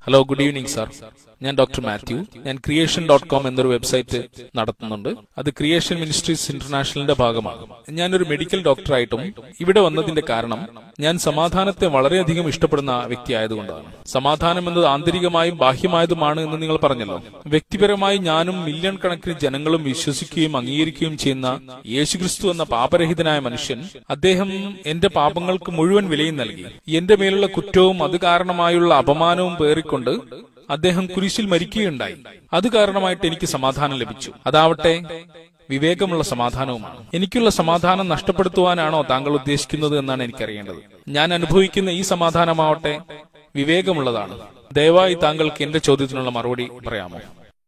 hello good evening sir ഞാൻ doctor Mathew ഞാൻ creation dot com എന്നൊരു വെബ്സൈറ്റ് നടത്തുന്നുണ്ട് അത് ക്രിയേഷൻ മിനിസ്ട്രീസ് ഇന്റർനാഷണലിന്റെ ഭാഗമാണ് ഞാനൊരു മെഡിക്കൽ ഡോക്ടറായിട്ടും ഇവിടെ വന്നതിന്റെ കാരണം ഞാൻ സമാധാനത്തെ വളരെയധികം ഇഷ്ടപ്പെടുന്ന വ്യക്തി ആയതുകൊണ്ടാണ് സമാധാനം എന്നത് ആന്തരികമായും ബാഹ്യമായതുമാണ് എന്ന് നിങ്ങൾ പറഞ്ഞല്ലോ വ്യക്തിപരമായി ഞാനും മില്യൺ കണക്കിന് ജനങ്ങളും വിശ്വസിക്കുകയും അംഗീകരിക്കുകയും ചെയ്യുന്ന യേശുക്രിസ്തു എന്ന പാപരഹിതനായ മനുഷ്യൻ അദ്ദേഹം എന്റെ പാപങ്ങൾക്ക് മുഴുവൻ വിലയും നൽകി എന്റെ മേലുള്ള കുറ്റവും അത് കാരണമായുള്ള അപമാനവും പേറിക്കൊണ്ട് അദ്ദേഹം കുരിശിൽ മരിക്കുകയുണ്ടായി അത് കാരണമായിട്ട് എനിക്ക് സമാധാനം ലഭിച്ചു അതാവട്ടെ വിവേകമുള്ള സമാധാനവുമാണ് എനിക്കുള്ള സമാധാനം നഷ്ടപ്പെടുത്തുവാനാണോ താങ്കൾ ഉദ്ദേശിക്കുന്നത് എന്നാണ് എനിക്കറിയേണ്ടത് ഞാൻ അനുഭവിക്കുന്ന ഈ സമാധാനമാവട്ടെ വിവേകമുള്ളതാണ് ദയവായി താങ്കൾക്ക് എന്റെ ചോദ്യത്തിനുള്ള മറുപടി പറയാമോ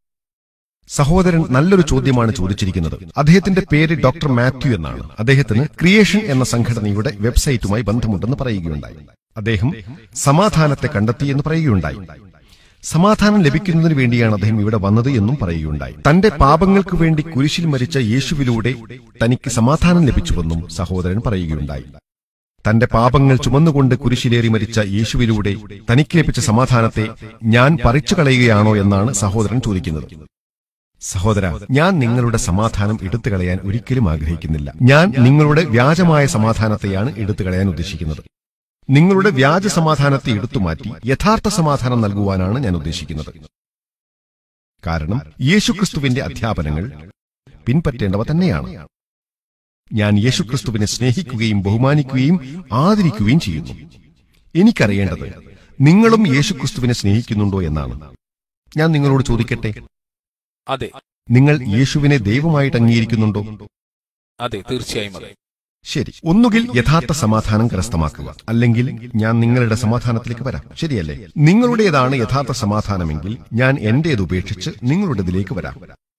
സഹോദരൻ നല്ലൊരു ചോദ്യമാണ് ചോദിച്ചിരിക്കുന്നത് അദ്ദേഹത്തിന്റെ പേര് ഡോക്ടർ മാത്യു എന്നാണ് അദ്ദേഹത്തിന് ക്രിയേഷൻ എന്ന സംഘടനയുടെ വെബ്സൈറ്റുമായി ബന്ധമുണ്ടെന്ന് പറയുകയുണ്ടായി അദ്ദേഹം സമാധാനത്തെ കണ്ടെത്തി എന്ന് പറയുകയുണ്ടായി സമാധാനം ലഭിക്കുന്നതിന് വേണ്ടിയാണ് അദ്ദേഹം ഇവിടെ വന്നത് എന്നും പറയുകയുണ്ടായി തന്റെ പാപങ്ങൾക്ക് വേണ്ടി കുരിശിൽ മരിച്ച യേശുവിലൂടെ തനിക്ക് സമാധാനം ലഭിച്ചുവെന്നും സഹോദരൻ പറയുകയുണ്ടായി തന്റെ പാപങ്ങൾ ചുമന്നുകൊണ്ട് കുരിശിലേറി മരിച്ച യേശുവിലൂടെ തനിക്ക് ലഭിച്ച സമാധാനത്തെ ഞാൻ പറിച്ചു കളയുകയാണോ എന്നാണ് സഹോദരൻ ചോദിക്കുന്നത് സഹോദര ഞാൻ നിങ്ങളുടെ സമാധാനം എടുത്തു കളയാൻ ഒരിക്കലും ആഗ്രഹിക്കുന്നില്ല ഞാൻ നിങ്ങളുടെ വ്യാജമായ സമാധാനത്തെയാണ് എടുത്തു കളയാൻ ഉദ്ദേശിക്കുന്നത് നിങ്ങളുടെ വ്യാജ സമാധാനത്തെ എടുത്തുമാറ്റി യഥാർത്ഥ സമാധാനം നൽകുവാനാണ് ഞാൻ ഉദ്ദേശിക്കുന്നത് കാരണം യേശുക്രിസ്തുവിന്റെ അധ്യാപനങ്ങൾ പിൻപറ്റേണ്ടവ തന്നെയാണ് ഞാൻ യേശുക്രിസ്തുവിനെ സ്നേഹിക്കുകയും ബഹുമാനിക്കുകയും ആദരിക്കുകയും ചെയ്യുന്നു എനിക്കറിയേണ്ടത് നിങ്ങളും യേശുക്രിസ്തുവിനെ സ്നേഹിക്കുന്നുണ്ടോ എന്നാണ് ഞാൻ നിങ്ങളോട് ചോദിക്കട്ടെ അതെ നിങ്ങൾ യേശുവിനെ ദൈവമായിട്ട് അംഗീകരിക്കുന്നുണ്ടോ അതെ തീർച്ചയായും അതെ ശരി ഒന്നുകിൽ യഥാർത്ഥ സമാധാനം കരസ്ഥമാക്കുക അല്ലെങ്കിൽ ഞാൻ നിങ്ങളുടെ സമാധാനത്തിലേക്ക് വരാം ശരിയല്ലേ നിങ്ങളുടേതാണ് യഥാർത്ഥ സമാധാനമെങ്കിൽ ഞാൻ എന്റേത് ഉപേക്ഷിച്ച് നിങ്ങളുടേതിലേക്ക് വരാം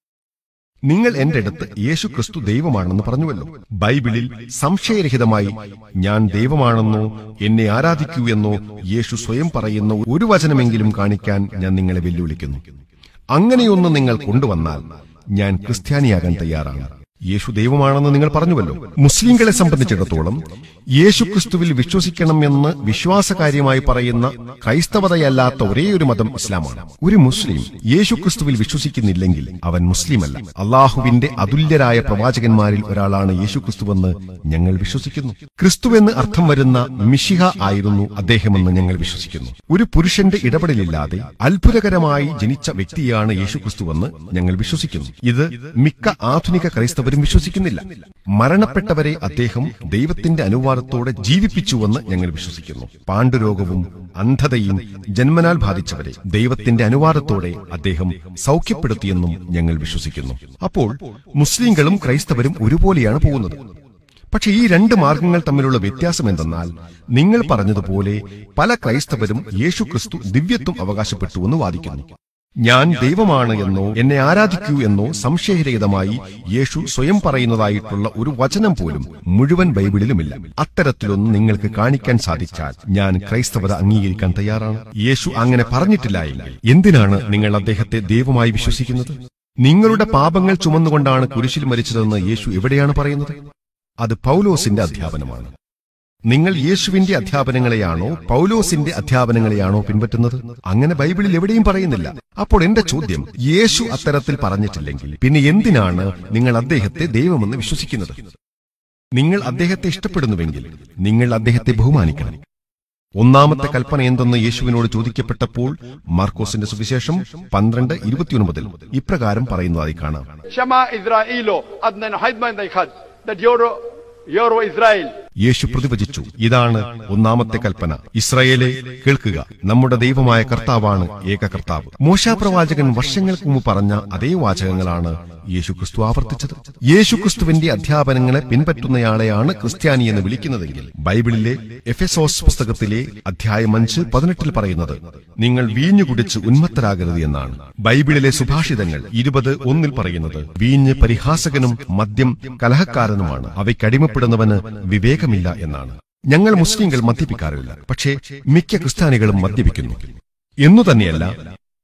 നിങ്ങൾ എന്റെ അടുത്ത് യേശു ക്രിസ്തു ദൈവമാണെന്ന് പറഞ്ഞുവല്ലോ ബൈബിളിൽ സംശയരഹിതമായി ഞാൻ ദൈവമാണെന്നോ എന്നെ ആരാധിക്കൂ എന്നോ യേശു സ്വയം പറയുന്ന ഒരു വചനമെങ്കിലും കാണിക്കാൻ ഞാൻ നിങ്ങളെ വെല്ലുവിളിക്കുന്നു അങ്ങനെയൊന്ന് നിങ്ങൾ കൊണ്ടുവന്നാൽ ഞാൻ ക്രിസ്ത്യാനിയാകാൻ തയ്യാറാണ് യേശു ദൈവമാണെന്ന് നിങ്ങൾ പറഞ്ഞുവല്ലോ മുസ്ലിങ്ങളെ സംബന്ധിച്ചിടത്തോളം യേശു ക്രിസ്തുവിൽ വിശ്വസിക്കണമെന്ന് വിശ്വാസകാര്യമായി പറയുന്ന ക്രൈസ്തവതയല്ലാത്ത ഒരേ ഒരു മതം ഇസ്ലാമാണ് ഒരു മുസ്ലിം യേശു ക്രിസ്തുവിൽ വിശ്വസിക്കുന്നില്ലെങ്കിൽ അവൻ മുസ്ലിമല്ല അള്ളാഹുവിന്റെ അതുല്യരായ പ്രവാചകന്മാരിൽ ഒരാളാണ് യേശു ക്രിസ്തുവെന്ന് ഞങ്ങൾ വിശ്വസിക്കുന്നു ക്രിസ്തുവെന്ന് അർത്ഥം വരുന്ന മിഷിഹ ആയിരുന്നു അദ്ദേഹമെന്ന് ഞങ്ങൾ വിശ്വസിക്കുന്നു ഒരു പുരുഷന്റെ ഇടപെടലില്ലാതെ അത്ഭുതകരമായി ജനിച്ച വ്യക്തിയാണ് യേശു ക്രിസ്തുവെന്ന് ഞങ്ങൾ വിശ്വസിക്കുന്നു ഇത് മിക്ക ആധുനിക ക്രൈസ്തവരും വിശ്വസിക്കുന്നില്ല മരണപ്പെട്ടവരെ അദ്ദേഹം ദൈവത്തിന്റെ അനുവാദത്തോടെ ജീവിപ്പിച്ചുവെന്ന് ഞങ്ങൾ വിശ്വസിക്കുന്നു പാണ്ഡുരോഗവും അന്ധതയും ജന്മനാൽ ബാധിച്ചവരെ ദൈവത്തിന്റെ അനുവാദത്തോടെ അദ്ദേഹം സൗഖ്യപ്പെടുത്തിയെന്നും ഞങ്ങൾ വിശ്വസിക്കുന്നു അപ്പോൾ മുസ്ലിങ്ങളും ക്രൈസ്തവരും ഒരുപോലെയാണ് പോകുന്നത് പക്ഷെ ഈ രണ്ട് മാർഗങ്ങൾ തമ്മിലുള്ള വ്യത്യാസം എന്തെന്നാൽ നിങ്ങൾ പറഞ്ഞതുപോലെ പല ക്രൈസ്തവരും യേശു ക്രിസ്തു ദിവ്യത്വം അവകാശപ്പെട്ടുവെന്ന് വാദിക്കുന്നു ഞാൻ ദൈവമാണ് എന്നോ എന്നെ ആരാധിക്കൂ എന്നോ സംശയരഹിതമായി യേശു സ്വയം പറയുന്നതായിട്ടുള്ള ഒരു വചനം പോലും മുഴുവൻ ബൈബിളിലുമില്ല അത്തരത്തിലൊന്നും നിങ്ങൾക്ക് കാണിക്കാൻ സാധിച്ചാൽ ഞാൻ ക്രൈസ്തവത അംഗീകരിക്കാൻ തയ്യാറാണ് യേശു അങ്ങനെ പറഞ്ഞിട്ടില്ല എങ്കിൽ എന്തിനാണ് നിങ്ങൾ അദ്ദേഹത്തെ ദൈവമായി വിശ്വസിക്കുന്നത് നിങ്ങളുടെ പാപങ്ങൾ ചുമന്നുകൊണ്ടാണ് കുരിശിൽ മരിച്ചതെന്ന് യേശു എവിടെയാണ് പറയുന്നത് അത് പൗലോസിന്റെ അധ്യാപനമാണ് നിങ്ങൾ യേശുവിന്റെ അധ്യാപനങ്ങളെയാണോ പൗലോസിന്റെ അധ്യാപനങ്ങളെയാണോ പിൻപറ്റുന്നത് അങ്ങനെ ബൈബിളിൽ എവിടെയും പറയുന്നില്ല അപ്പോൾ എന്റെ ചോദ്യം യേശു അത്തരത്തിൽ പറഞ്ഞിട്ടില്ലെങ്കിൽ പിന്നെ എന്തിനാണ് നിങ്ങൾ അദ്ദേഹത്തെ ദൈവമെന്ന് വിശ്വസിക്കുന്നത് നിങ്ങൾ അദ്ദേഹത്തെ ഇഷ്ടപ്പെടുന്നുവെങ്കിൽ നിങ്ങൾ അദ്ദേഹത്തെ ബഹുമാനിക്കണം ഒന്നാമത്തെ കൽപ്പന എന്തെന്ന് യേശുവിനോട് ചോദിക്കപ്പെട്ടപ്പോൾ മാർക്കോസിന്റെ സുവിശേഷം പന്ത്രണ്ട് ഇരുപത്തിയൊൻപതിൽ ഇപ്രകാരം പറയുന്നതായി കാണാം שמע יזרעאילו אדנן חיידמן דיחד that you're you're Israel യേശു പ്രതിവചിച്ചു ഇതാണ് ഒന്നാമത്തെ കൽപ്പന ഇസ്രായേലെ കേൾക്കുക നമ്മുടെ ദൈവമായ കർത്താവാണ് ഏക കർത്താവ് മോശാ പ്രവാചകൻ വർഷങ്ങൾക്ക് മുമ്പ് പറഞ്ഞ അതേ വാചകങ്ങളാണ് യേശു ക്രിസ്തു ആവർത്തിച്ചത് യേശു ക്രിസ്തുവിന്റെ അധ്യാപനങ്ങളെ പിൻപറ്റുന്നയാളെയാണ് ക്രിസ്ത്യാനി എന്ന് വിളിക്കുന്നതെങ്കിൽ ബൈബിളിലെ എഫെസോസ് പുസ്തകത്തിലെ അധ്യായം അഞ്ച് പതിനെട്ടിൽ പറയുന്നത് നിങ്ങൾ വീഞ്ഞു കുടിച്ച് ഉന്മത്തരാകരുത് എന്നാണ് ബൈബിളിലെ സുഭാഷിതങ്ങൾ ഇരുപത് ഒന്നിൽ പറയുന്നത് വീഞ്ഞ് പരിഹാസകനും മദ്യം കലഹക്കാരനുമാണ് അവയ്ക്കടിമപ്പെടുന്നവന് വിവേകമില്ല എന്നാണ് ഞങ്ങൾ മുസ്ലിങ്ങൾ മദ്യപിക്കാറില്ല പക്ഷേ മിക്ക ക്രിസ്ത്യാനികളും മദ്യപിക്കുന്നു എന്നു തന്നെയല്ല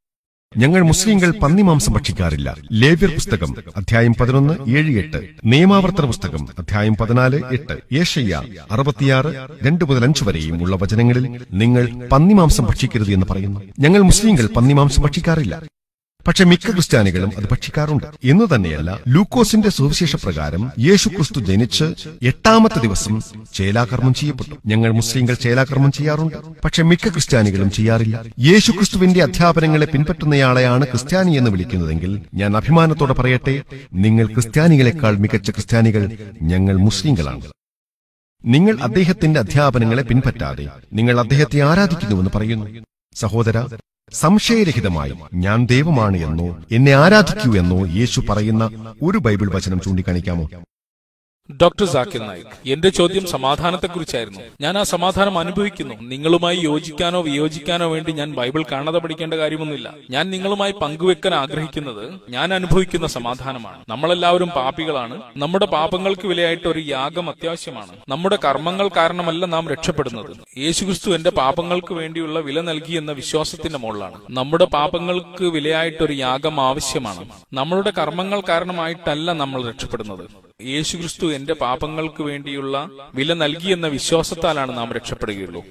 ഞങ്ങൾ മുസ്ലിങ്ങൾ പന്നിമാംസം ഭക്ഷിക്കാറില്ല ലേവ്യർ പുസ്തകം അധ്യായം പതിനൊന്ന് ഏഴ് എട്ട് നിയമാവർത്തന പുസ്തകം അധ്യായം പതിനാല് എട്ട് ഏഷയ്യ അറുപത്തിയാറ് രണ്ട് മുതൽ അഞ്ച് വരെയും ഉള്ള വചനങ്ങളിൽ നിങ്ങൾ പന്നിമാംസം ഭക്ഷിക്കരുത് എന്ന് പറയുന്നു ഞങ്ങൾ മുസ്ലിങ്ങൾ പന്നിമാംസം ഭക്ഷിക്കാറില്ല പക്ഷെ മിക്ക ക്രിസ്ത്യാനികളും അത് ഭക്ഷിക്കാറുണ്ട് എന്ന് തന്നെയല്ല ലൂക്കോസിന്റെ സുവിശേഷ പ്രകാരം യേശു ക്രിസ്തു ജനിച്ച് എട്ടാമത്തെ ദിവസം ചേലാകർമ്മം ചെയ്യപ്പെട്ടു ഞങ്ങൾ മുസ്ലിങ്ങൾ ചേലാകർമ്മം ചെയ്യാറുണ്ട് പക്ഷെ മിക്ക ക്രിസ്ത്യാനികളും ചെയ്യാറില്ല യേശു ക്രിസ്തുവിന്റെ അധ്യാപനങ്ങളെ പിൻപറ്റുന്നയാളെയാണ് ക്രിസ്ത്യാനി എന്ന് വിളിക്കുന്നതെങ്കിൽ ഞാൻ അഭിമാനത്തോടെ പറയട്ടെ നിങ്ങൾ ക്രിസ്ത്യാനികളെക്കാൾ മികച്ച ക്രിസ്ത്യാനികൾ ഞങ്ങൾ മുസ്ലിങ്ങളാണ് നിങ്ങൾ അദ്ദേഹത്തിന്റെ അധ്യാപനങ്ങളെ പിൻപറ്റാതെ നിങ്ങൾ അദ്ദേഹത്തെ ആരാധിക്കുന്നുവെന്ന് പറയുന്നു സഹോദര സംശയരഹിതമായി ഞാൻ ദൈവമാണ് എന്നോ എന്നെ ആരാധിക്കൂ എന്നോ യേശു പറയുന്ന ഒരു ബൈബിൾ വചനം ചൂണ്ടിക്കാണിക്കാമോ ഡോക്ടർ ജാക്കിർ നായിക് എന്റെ ചോദ്യം സമാധാനത്തെക്കുറിച്ചായിരുന്നു ഞാൻ ആ സമാധാനം അനുഭവിക്കുന്നു നിങ്ങളുമായി യോജിക്കാനോ വിയോജിക്കാനോ വേണ്ടി ഞാൻ ബൈബിൾ കാണാതെ പഠിക്കേണ്ട കാര്യമൊന്നുമില്ല ഞാൻ നിങ്ങളുമായി പങ്കുവെക്കാൻ ആഗ്രഹിക്കുന്നത് ഞാൻ അനുഭവിക്കുന്ന സമാധാനമാണ് നമ്മളെല്ലാവരും പാപികളാണ് നമ്മുടെ പാപങ്ങൾക്ക് വിലയായിട്ട് ഒരു യാഗം അത്യാവശ്യമാണ് നമ്മുടെ കർമ്മങ്ങൾ കാരണമല്ല നാം രക്ഷപ്പെടുന്നത് യേശുക്രിസ്തു എന്റെ പാപങ്ങൾക്ക് വേണ്ടിയുള്ള വില നൽകി എന്ന വിശ്വാസത്തിന്റെ മുകളിലാണ് നമ്മുടെ പാപങ്ങൾക്ക് വിലയായിട്ട് ഒരു യാഗം ആവശ്യമാണ് നമ്മളുടെ കർമ്മങ്ങൾ കാരണമായിട്ടല്ല നമ്മൾ രക്ഷപ്പെടുന്നത് യേശുക്രിസ്തു എന്റെ പാപങ്ങൾക്ക് വേണ്ടിയുള്ള വില നൽകിയെന്ന വിശ്വാസത്താലാണ് നാം രക്ഷപ്പെടുകയുള്ളൂ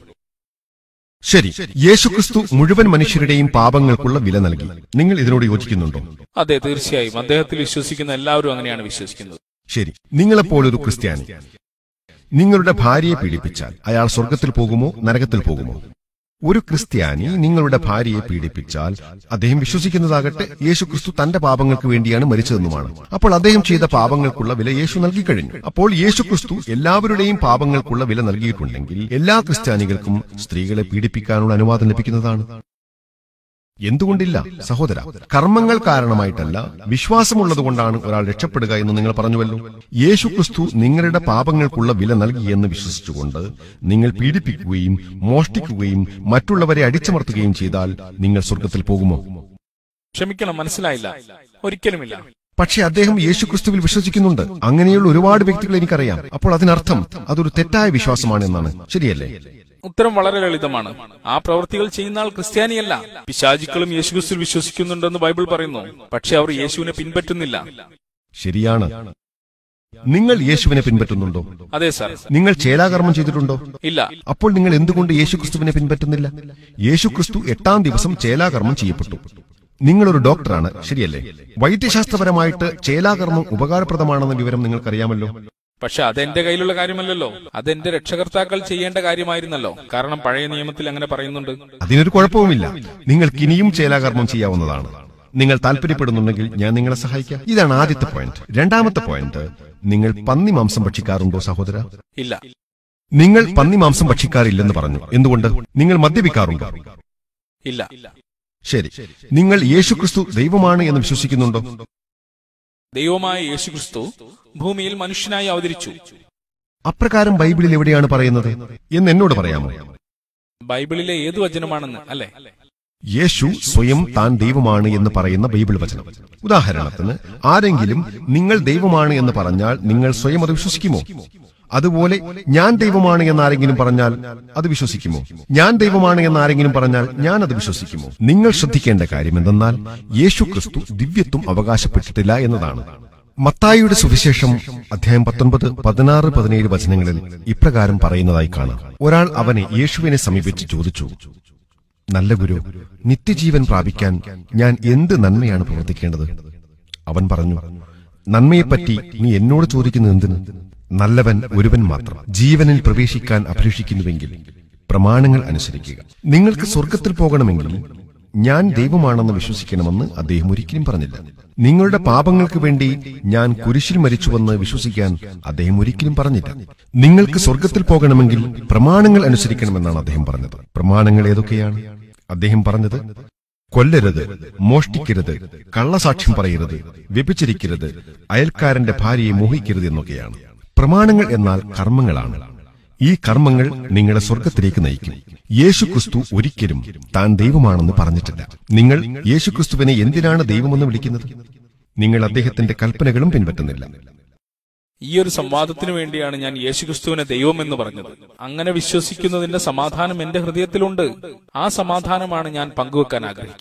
ശരി യേശുക്രിസ്തു മുഴുവൻ മനുഷ്യരുടെയും പാപങ്ങൾക്കുള്ള വില നൽകി നിങ്ങൾ ഇതിനോട് യോജിക്കുന്നുണ്ടോ അതെ തീർച്ചയായും അദ്ദേഹത്തിൽ വിശ്വസിക്കുന്ന എല്ലാവരും അങ്ങനെയാണ് വിശ്വസിക്കുന്നത് ശരി നിങ്ങളെപ്പോലൊരു ക്രിസ്ത്യാനി നിങ്ങളുടെ ഭാര്യയെ പീഡിപ്പിച്ചാൽ അയാൾ സ്വർഗത്തിൽ പോകുമോ നരകത്തിൽ പോകുമോ ഒരു ക്രിസ്ത്യാനി നിങ്ങളുടെ ഭാര്യയെ പീഡിപ്പിച്ചാൽ അദ്ദേഹം വിശ്വസിക്കുന്നതാകട്ടെ യേശു ക്രിസ്തു തന്റെ പാപങ്ങൾക്ക് വേണ്ടിയാണ് മരിച്ചതെന്നുമാണ് അപ്പോൾ അദ്ദേഹം ചെയ്ത പാപങ്ങൾക്കുള്ള വില യേശു നൽകി കഴിഞ്ഞു അപ്പോൾ യേശു ക്രിസ്തു എല്ലാവരുടെയും പാപങ്ങൾക്കുള്ള വില നൽകിയിട്ടുണ്ടെങ്കിൽ എല്ലാ ക്രിസ്ത്യാനികൾക്കും സ്ത്രീകളെ പീഡിപ്പിക്കാനുള്ള അനുവാദം ലഭിക്കുന്നതാണ് എന്തുകൊണ്ടില്ല സഹോദര കർമ്മങ്ങൾ കാരണമായിട്ടല്ല വിശ്വാസമുള്ളതുകൊണ്ടാണ് ഒരാൾ രക്ഷപ്പെടുക എന്ന് നിങ്ങൾ പറഞ്ഞുവല്ലോ യേശു ക്രിസ്തു നിങ്ങളുടെ പാപങ്ങൾക്കുള്ള വില നൽകിയെന്ന് വിശ്വസിച്ചുകൊണ്ട് നിങ്ങൾ പീഡിപ്പിക്കുകയും മോഷ്ടിക്കുകയും മറ്റുള്ളവരെ അടിച്ചമർത്തുകയും ചെയ്താൽ നിങ്ങൾ സ്വർഗത്തിൽ പോകുമോ ക്ഷമിക്കണം മനസ്സിലായില്ല ഒരിക്കലുമില്ല പക്ഷെ അദ്ദേഹം യേശു ക്രിസ്തുവിൽ വിശ്വസിക്കുന്നുണ്ട് അങ്ങനെയുള്ള ഒരുപാട് വ്യക്തികൾ എനിക്കറിയാം അപ്പോൾ അതിനർത്ഥം അതൊരു തെറ്റായ വിശ്വാസമാണ് എന്നാണ് ശരിയല്ലേ ഉത്തരം വളരെ ലളിതമാണ് ആ പ്രവൃത്തികൾ ചെയ്യുന്ന ആൾ ക്രിസ്ത്യാനിയല്ല പിശാചുക്കളും യേശുക്രിസ്തുവിൽ വിശ്വസിക്കുന്നുണ്ടെന്ന് ബൈബിൾ പറയുന്നു പക്ഷെ അവർ യേശുവിനെ പിൻപറ്റുന്നില്ല ശരിയാണ് നിങ്ങൾ യേശുവിനെ പിൻപറ്റുന്നുണ്ടോ അതെ സാർ നിങ്ങൾ ചേലാകർമ്മം ചെയ്തിട്ടുണ്ടോ ഇല്ല അപ്പോൾ നിങ്ങൾ എന്തുകൊണ്ട് യേശുക്രിസ്തുവിനെ പിൻപറ്റുന്നില്ല യേശുക്രിസ്തു എട്ടാം ദിവസം ചേലാകർമ്മം ചെയ്യപ്പെട്ടു നിങ്ങളൊരു ഡോക്ടറാണ് ശരിയല്ലേ വൈദ്യശാസ്ത്രപരമായിട്ട് ചേലാകർമ്മം ഉപകാരപ്രദമാണെന്ന വിവരം നിങ്ങൾക്കറിയാമല്ലോ പക്ഷെ അതെന്റെ കയ്യിലുള്ള കാര്യമല്ലല്ലോ അതെന്റെ രക്ഷകർത്താക്കൾ ചെയ്യേണ്ട കാര്യമായിരുന്നല്ലോ കാരണം പഴയ നിയമത്തിൽ അങ്ങനെ പറയുന്നുണ്ട് അതിനൊരു കുഴപ്പവുമില്ല നിങ്ങൾക്ക് ഇനിയും ചേലാകർമ്മം ചെയ്യാവുന്നതാണ് നിങ്ങൾ താല്പര്യപ്പെടുന്നുണ്ടെങ്കിൽ ഞാൻ നിങ്ങളെ സഹായിക്കാം ഇതാണ് ആദ്യത്തെ പോയിന്റ് രണ്ടാമത്തെ പോയിന്റ് നിങ്ങൾ പന്നി മാംസം ഭക്ഷിക്കാറുണ്ടോ സഹോദര ഇല്ല നിങ്ങൾ പന്നി മാംസം ഭക്ഷിക്കാറില്ലെന്ന് പറഞ്ഞു എന്തുകൊണ്ട് നിങ്ങൾ മദ്യപിക്കാറുണ്ടോ ഇല്ല ശരി നിങ്ങൾ യേശുക്രിസ്തു ദൈവമാണ് എന്ന് വിശ്വസിക്കുന്നുണ്ടോ ദൈവമായ യേശുക്രിസ്തു ഭൂമിയിൽ മനുഷ്യനായി അവതരിച്ചു അപ്രകാരം ബൈബിളിൽ എവിടെയാണ് പറയുന്നത് എന്ന് എന്നോട് പറയാമോ ബൈബിളിലെ ഏതു വചനമാണെന്ന് അല്ലെ യേശു സ്വയം താൻ ദൈവമാണ് എന്ന് പറയുന്ന ബൈബിൾ വചനം ഉദാഹരണത്തിന് ആരെങ്കിലും നിങ്ങൾ ദൈവമാണ് എന്ന് പറഞ്ഞാൽ നിങ്ങൾ സ്വയം അത് വിശ്വസിക്കുമോ അതുപോലെ ഞാൻ ദൈവമാണ് എന്ന് ആരെങ്കിലും പറഞ്ഞാൽ അത് വിശ്വസിക്കുമോ ഞാൻ ദൈവമാണ് എന്ന് ആരെങ്കിലും പറഞ്ഞാൽ ഞാൻ അത് വിശ്വസിക്കുമോ നിങ്ങൾ ശ്രദ്ധിക്കേണ്ട കാര്യം എന്തെന്നാൽ യേശു ക്രിസ്തു ദിവ്യത്വം അവകാശപ്പെട്ടിട്ടില്ല എന്നതാണ് മത്തായിയുടെ സുവിശേഷം അധ്യായം പത്തൊൻപത് പതിനാറ് പതിനേഴ് വചനങ്ങളിൽ ഇപ്രകാരം പറയുന്നതായി കാണാം ഒരാൾ അവനെ യേശുവിനെ സമീപിച്ച് ചോദിച്ചു നല്ല ഗുരു നിത്യജീവൻ പ്രാപിക്കാൻ ഞാൻ എന്ത് നന്മയാണ് പ്രവർത്തിക്കേണ്ടത് അവൻ പറഞ്ഞു നന്മയെപ്പറ്റി നീ എന്നോട് ചോദിക്കുന്നത് എന്തിന് നല്ലവൻ ഒരുവൻ മാത്രം ജീവനിൽ പ്രവേശിക്കാൻ അപേക്ഷിക്കുന്നുവെങ്കിൽ പ്രമാണങ്ങൾ അനുസരിക്കുക നിങ്ങൾക്ക് സ്വർഗത്തിൽ പോകണമെങ്കിൽ ഞാൻ ദൈവമാണെന്ന് വിശ്വസിക്കണമെന്ന് അദ്ദേഹം ഒരിക്കലും പറഞ്ഞില്ല നിങ്ങളുടെ പാപങ്ങൾക്ക് വേണ്ടി ഞാൻ കുരിശിൽ മരിച്ചുവെന്ന് വിശ്വസിക്കാൻ അദ്ദേഹം ഒരിക്കലും പറഞ്ഞില്ല നിങ്ങൾക്ക് സ്വർഗത്തിൽ പോകണമെങ്കിൽ പ്രമാണങ്ങൾ അനുസരിക്കണമെന്നാണ് അദ്ദേഹം പറഞ്ഞത് പ്രമാണങ്ങൾ ഏതൊക്കെയാണ് അദ്ദേഹം പറഞ്ഞത് കൊല്ലരുത് മോഷ്ടിക്കരുത് കള്ളസാക്ഷ്യം പറയരുത് വ്യഭിചരിക്കരുത് അയൽക്കാരന്റെ ഭാര്യയെ മോഹിക്കരുത് എന്നൊക്കെയാണ് പ്രമാണങ്ങൾ എന്നാൽ കർമ്മങ്ങളാണ് ഈ കർമ്മങ്ങൾ നിങ്ങളെ സ്വർഗത്തിലേക്ക് നയിക്കും യേശുക്രിസ്തു ഒരിക്കലും താൻ ദൈവമാണെന്ന് പറഞ്ഞിട്ടില്ല നിങ്ങൾ യേശുക്രിസ്തുവിനെ എന്തിനാണ് ദൈവമെന്ന് വിളിക്കുന്നത് നിങ്ങൾ അദ്ദേഹത്തിന്റെ കൽപ്പനകളും പിൻപറ്റുന്നില്ല ഈ ഒരു സംവാദത്തിനു വേണ്ടിയാണ് ഞാൻ യേശുക്രിസ്തുവിനെ ദൈവം എന്ന് പറഞ്ഞത് അങ്ങനെ വിശ്വസിക്കുന്നതിന്റെ സമാധാനം എന്റെ ഹൃദയത്തിലുണ്ട് ആ സമാധാനമാണ് ഞാൻ പങ്കുവെക്കാൻ ആഗ്രഹിക്കുന്നത്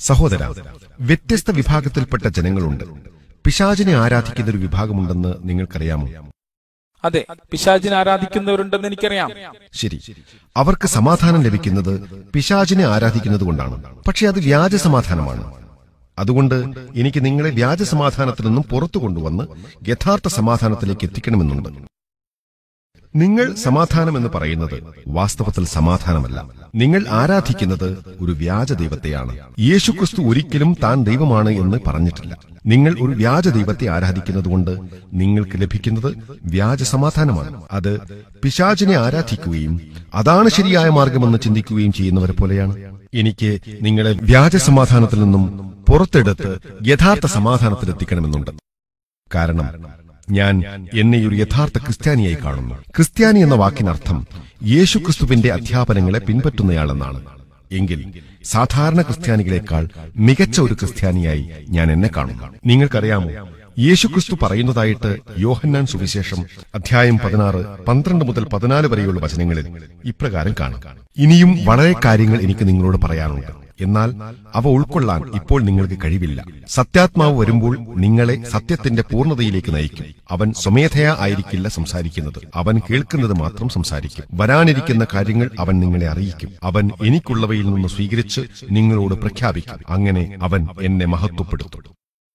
സഹോദര വ്യത്യസ്ത വിഭാഗത്തിൽപ്പെട്ട ജനങ്ങളുണ്ട് പിശാചിനെ ആരാധിക്കുന്ന ഒരു വിഭാഗമുണ്ടെന്ന് നിങ്ങൾക്കറിയാമോ അതെ പിശാചിനെ ആരാധിക്കുന്നവരുണ്ടെന്ന് എനിക്കറിയാം ശരി അവർക്ക് സമാധാനം ലഭിക്കുന്നത് പിശാചിനെ ആരാധിക്കുന്നത് കൊണ്ടാണ് പക്ഷെ അത് വ്യാജ സമാധാനമാണ് അതുകൊണ്ട് എനിക്ക് നിങ്ങളെ വ്യാജ സമാധാനത്തിൽ നിന്നും പുറത്തു കൊണ്ടുവന്ന് യഥാർത്ഥ സമാധാനത്തിലേക്ക് എത്തിക്കണമെന്നുണ്ട് നിങ്ങൾ സമാധാനം എന്ന് പറയുന്നത് വാസ്തവത്തിൽ സമാധാനമല്ല നിങ്ങൾ ആരാധിക്കുന്നത് ഒരു വ്യാജ ദൈവത്തെയാണ് യേശുക്രിസ്തു ഒരിക്കലും താൻ ദൈവമാണ് എന്ന് പറഞ്ഞിട്ടില്ല നിങ്ങൾ ഒരു വ്യാജ ദൈവത്തെ ആരാധിക്കുന്നതുകൊണ്ട് നിങ്ങൾക്ക് ലഭിക്കുന്നത് വ്യാജ സമാധാനമാണ് അത് പിശാചിനെ ആരാധിക്കുകയും അതാണ് ശരിയായ മാർഗമെന്ന് ചിന്തിക്കുകയും ചെയ്യുന്നവരെ പോലെയാണ് എനിക്ക് നിങ്ങളെ വ്യാജ സമാധാനത്തിൽ നിന്നും പുറത്തെടുത്ത് യഥാർത്ഥ സമാധാനത്തിലെത്തിക്കണമെന്നുണ്ട് കാരണം ഞാൻ എന്നെ ഒരു യഥാർത്ഥ ക്രിസ്ത്യാനിയായി കാണുന്നു ക്രിസ്ത്യാനി എന്ന വാക്കിനർത്ഥം യേശുക്രിസ്തുവിന്റെ അധ്യാപനങ്ങളെ പിൻപറ്റുന്നയാളെന്നാണ് എങ്കിൽ സാധാരണ ക്രിസ്ത്യാനികളെക്കാൾ മികച്ച ഒരു ക്രിസ്ത്യാനിയായി ഞാൻ എന്നെ കാണുന്നു നിങ്ങൾക്കറിയാമോ യേശുക്രിസ്തു പറയുന്നതായിട്ട് യോഹന്നാൻ സുവിശേഷം അധ്യായം പതിനാറ് പന്ത്രണ്ട് മുതൽ പതിനാല് വരെയുള്ള വചനങ്ങളിൽ ഇപ്രകാരം കാണും ഇനിയും വളരെ കാര്യങ്ങൾ എനിക്ക് നിങ്ങളോട് പറയാനുണ്ട് എന്നാൽ അവ ഉൾക്കൊള്ളാൻ ഇപ്പോൾ നിങ്ങൾക്ക് കഴിവില്ല സത്യാത്മാവ് വരുമ്പോൾ നിങ്ങളെ സത്യത്തിന്റെ പൂർണ്ണതയിലേക്ക് നയിക്കും അവൻ സ്വമേധയാ ആയിരിക്കില്ല സംസാരിക്കുന്നത് അവൻ കേൾക്കുന്നത് മാത്രം സംസാരിക്കും വരാനിരിക്കുന്ന കാര്യങ്ങൾ അവൻ നിങ്ങളെ അറിയിക്കും അവൻ എനിക്കുള്ളവയിൽ നിന്ന് സ്വീകരിച്ച് നിങ്ങളോട് പ്രഖ്യാപിക്കും അങ്ങനെ അവൻ എന്നെ മഹത്വപ്പെടുത്തും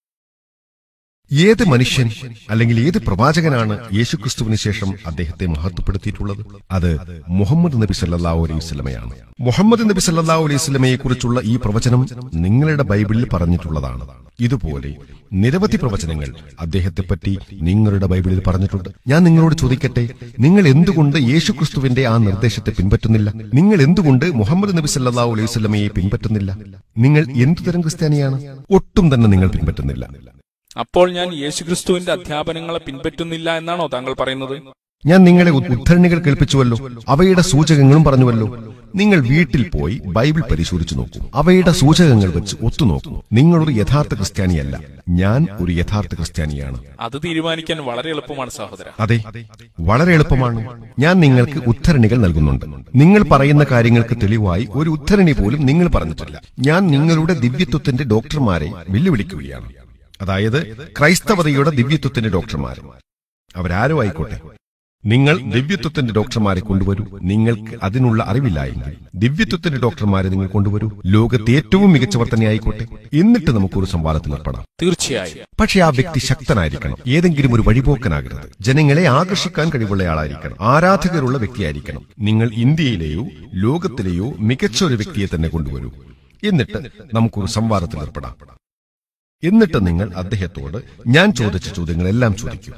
ഏത് മനുഷ്യൻ അല്ലെങ്കിൽ ഏത് പ്രവാചകനാണ് യേശുക്രിസ്തുവിന് ശേഷം അദ്ദേഹത്തെ മഹത്വപ്പെടുത്തിയിട്ടുള്ളത് അത് മുഹമ്മദ് നബി സല്ലല്ലാഹു അലൈഹി വസല്ലമയാണ് മുഹമ്മദ് നബി സല്ലല്ലാഹു അലൈഹി വസല്ലമയെ കുറിച്ചുള്ള ഈ പ്രവചനം നിങ്ങളുടെ ബൈബിളിൽ പറഞ്ഞിട്ടുള്ളതാണ് ഇതുപോലെ നിരവധി പ്രവചനങ്ങൾ അദ്ദേഹത്തെപ്പറ്റി നിങ്ങളുടെ ബൈബിളിൽ പറഞ്ഞിട്ടുണ്ട് ഞാൻ നിങ്ങളോട് ചോദിക്കട്ടെ നിങ്ങൾ എന്തുകൊണ്ട് യേശുക്രിസ്തുവിന്റെ ആ നിർദ്ദേശത്തെ പിൻപറ്റുന്നില്ല നിങ്ങൾ എന്തുകൊണ്ട് മുഹമ്മദ് നബി സല്ലല്ലാഹു അലൈഹി വസല്ലമയെ പിൻപറ്റുന്നില്ല നിങ്ങൾ എന്തുതരം ക്രിസ്ത്യാനിയാണ് ഒട്ടും തന്നെ നിങ്ങൾ പിൻപറ്റുന്നില്ല അപ്പോൾ ഞാൻ യേശുക്രിസ്തുവിന്റെ അധ്യാപനങ്ങളെ പിൻപറ്റുന്നില്ല എന്നാണോ താങ്കൾ പറയുന്നത് ഞാൻ നിങ്ങളെ ഉദ്- ഉദ്ധരണികൾ കേൾപ്പിച്ചുവല്ലോ അവയുടെ സൂചകങ്ങളും പറഞ്ഞുവല്ലോ നിങ്ങൾ വീട്ടിൽ പോയി ബൈബിൾ പരിശോധിച്ചു നോക്കൂ അവയുടെ സൂചകങ്ങൾ വെച്ച് ഒത്തുനോക്കൂ നിങ്ങളൊരു യഥാർത്ഥ ക്രിസ്ത്യാനിയല്ല ഞാൻ ഒരു യഥാർത്ഥ ക്രിസ്ത്യാനിയാണ് അത് തീരുമാനിക്കാൻ വളരെ എളുപ്പമാണ് സഹോദര അതെ വളരെ എളുപ്പമാണ് ഞാൻ നിങ്ങൾക്ക് ഉദ്ധരണികൾ നൽകുന്നുണ്ട് നിങ്ങൾ പറയുന്ന കാര്യങ്ങൾക്ക് തെളിവായി ഒരു ഉദ്ധരണി പോലും നിങ്ങൾ പറഞ്ഞിട്ടില്ല ഞാൻ നിങ്ങളുടെ ദിവ്യത്വത്തിന്റെ ഡോക്ടർമാരെ വെല്ലുവിളിക്കുകയാണ് അതായത് ക്രൈസ്തവതയുടെ ദിവ്യത്വത്തിന്റെ ഡോക്ടർമാർ അവരാരോ ആയിക്കോട്ടെ നിങ്ങൾ ദിവ്യത്വത്തിന്റെ ഡോക്ടർമാരെ കൊണ്ടുവരൂ നിങ്ങൾക്ക് അതിനുള്ള അറിവില്ല എങ്കിൽ ദിവ്യത്വത്തിന്റെ ഡോക്ടർമാരെ നിങ്ങൾ കൊണ്ടുവരൂ ലോകത്തെ ഏറ്റവും മികച്ചവർ തന്നെ ആയിക്കോട്ടെ എന്നിട്ട് നമുക്കൊരു സംവാദത്തിൽ ഏർപ്പെടാം തീർച്ചയായും പക്ഷേ ആ വ്യക്തി ശക്തനായിരിക്കണം ഏതെങ്കിലും ഒരു വഴിപോക്കനാകരുത് ജനങ്ങളെ ആകർഷിക്കാൻ കഴിവുള്ളയാളായിരിക്കണം ആരാധകരുള്ള വ്യക്തിയായിരിക്കണം നിങ്ങൾ ഇന്ത്യയിലെയോ ലോകത്തിലെയോ മികച്ച ഒരു വ്യക്തിയെ തന്നെ കൊണ്ടുവരൂ എന്നിട്ട് നമുക്കൊരു സംവാദത്തിൽ ഏർപ്പെടാം എന്നിട്ട് നിങ്ങൾ അദ്ദേഹത്തോട് ഞാൻ ചോദിച്ച ചോദ്യങ്ങളെല്ലാം ചോദിക്കൂ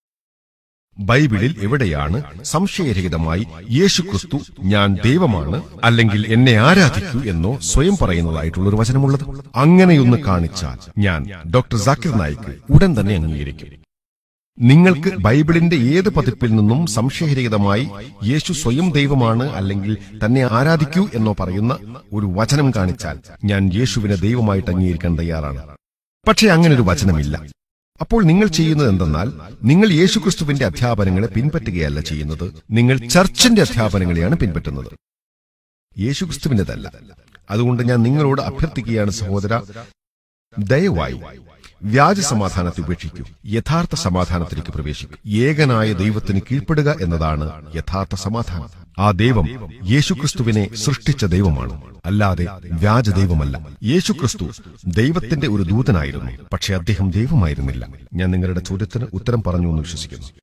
ബൈബിളിൽ എവിടെയാണ് സംശയരഹിതമായി യേശുക്രിസ്തു ഞാൻ ദൈവമാണ് അല്ലെങ്കിൽ എന്നെ ആരാധിക്കൂ എന്നോ സ്വയം പറയുന്നതായിട്ടുള്ള ഒരു വചനമുള്ളത് അങ്ങനെയൊന്ന് കാണിച്ചാൽ ഞാൻ ഡോക്ടർ ജാക്കിർ നായിക്ക് ഉടൻ തന്നെ അംഗീകരിക്കും നിങ്ങൾക്ക് ബൈബിളിന്റെ ഏത് പതിപ്പിൽ നിന്നും സംശയരഹിതമായി യേശു സ്വയം ദൈവമാണ് അല്ലെങ്കിൽ തന്നെ ആരാധിക്കൂ എന്നോ പറയുന്ന ഒരു വചനം കാണിച്ചാൽ ഞാൻ യേശുവിനെ ദൈവമായിട്ട് അംഗീകരിക്കാൻ തയ്യാറാണ് പക്ഷേ അങ്ങനെ ഒരു വചനമില്ല അപ്പോൾ നിങ്ങൾ ചെയ്യുന്നത് എന്തെന്നാൽ നിങ്ങൾ യേശുക്രിസ്തുവിന്റെ അധ്യാപനങ്ങളെ പിൻപറ്റുകയല്ല ചെയ്യുന്നത് നിങ്ങൾ ചർച്ചിന്റെ അധ്യാപനങ്ങളെയാണ് പിൻപറ്റുന്നത് യേശുക്രിസ്തുവിന്റെതല്ല അതുകൊണ്ട് ഞാൻ നിങ്ങളോട് അഭ്യർത്ഥിക്കുകയാണ് സഹോദര ദയവായി വ്യാജ സമാധാനത്തെ ഉപേക്ഷിക്കൂ യഥാർത്ഥ സമാധാനത്തിലേക്ക് പ്രവേശിക്കൂ ഏകനായ ദൈവത്തിന് കീഴ്പ്പെടുക എന്നതാണ് യഥാർത്ഥ സമാധാനം ആ ദൈവം യേശുക്രിസ്തുവിനെ സൃഷ്ടിച്ച ദൈവമാണ് അല്ലാതെ വ്യാജ ദൈവമല്ല യേശുക്രിസ്തു ദൈവത്തിന്റെ ഒരു ദൂതനായിരുന്നു പക്ഷെ അദ്ദേഹം ദൈവമായിരുന്നില്ല ഞാൻ നിങ്ങളുടെ ചോദ്യത്തിന് ഉത്തരം പറഞ്ഞു എന്ന് വിശ്വസിക്കുന്നു